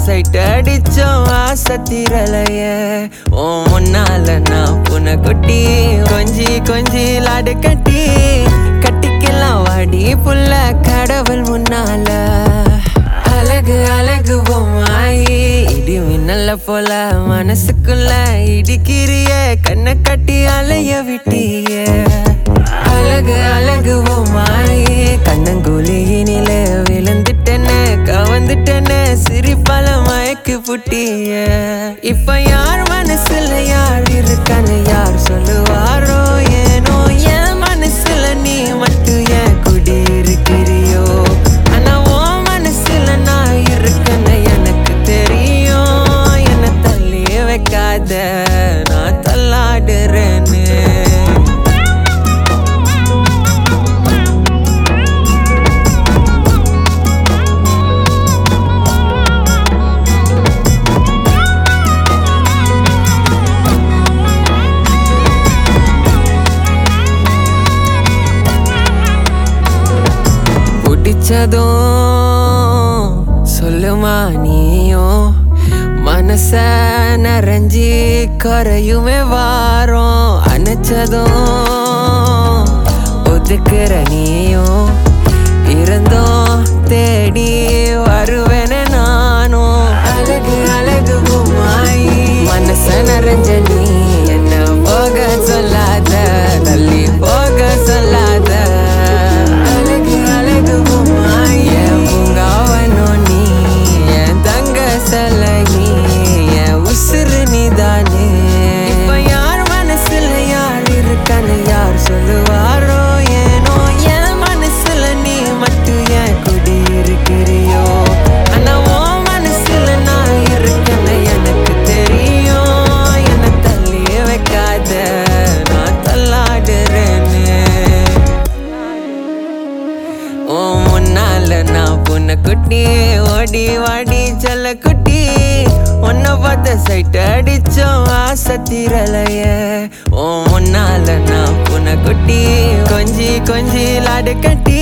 side அடிச்சோம் ஆசை தீரலைய ஓ முன்னால நான் புன குட்டி கொஞ்சி கொஞ்சி லாடு கட்டி கட்டிக்கலாம் வாடி புள்ள கடவுள் முன்னால அழகு அழகு பொம்மாயி இடி மின்னல போல மனசுக்குள்ள இடிக்கிறிய கண்ணை கட்டி அலைய விட்டிய அழகு அழகு பொம்மாயி கண்ணங்குழியினில விழுந்துட்டேன்னு கவந்துட்டேன்னு சிரிப்பால மயக்கு புட்டிய இப்ப யார் மனசுல யார் இருக்கான்னு யார் சொல்லுவாரோ ஏனோ என் மனசுல நீ மட்டும் ஏன் குடி இருக்கிறியோ ஆனா உன் மனசுல நான் இருக்கேன்னு எனக்கு தெரியும் என்ன தள்ளி வைக்காத நான் தள்ளாடுறேன்னு பிடிச்சதும் சொல்லுமா நீயும் மனச நிறைஞ்சி குறையுமே வாரம் அணைச்சதும் ஒதுக்குற நீயும் இருந்தோம் தேடி வருவேனே நானும் அழகு அழகு பூமாயி மனச நிறைஞ்ச நீ என்ன போக சொல்லாத தள்ளி போக சொல்லாத அழகு அழகு பூமாயி என் பூங்காவனோ நீ என் தங்க செல நீ என் உசுறு நீதானே இப்ப யார் மனசுல யார் இருக்கான்னு யார் சொல்லுவாரோ ஏனோ என் மனசுல நீ மட்டும் ஏன் குடி இருக்கிறியோ ஆனா உன் மனசுல நான் இருக்கேன்னு எனக்கு தெரியும் என்ன தள்ளி வைக்காத நான் தள்ளாடுறேன்னு ஓ முன்னால நான் பொண்ண குட்டி ஓடி வாடி செல்ல குட்டி உன்னை பார்த்த சைட் அடிச்சோம் ஆசை தீரலைய ஓ முன்னால நான் பொண்ண குட்டி கொஞ்சி கொஞ்சி லாடு கட்டி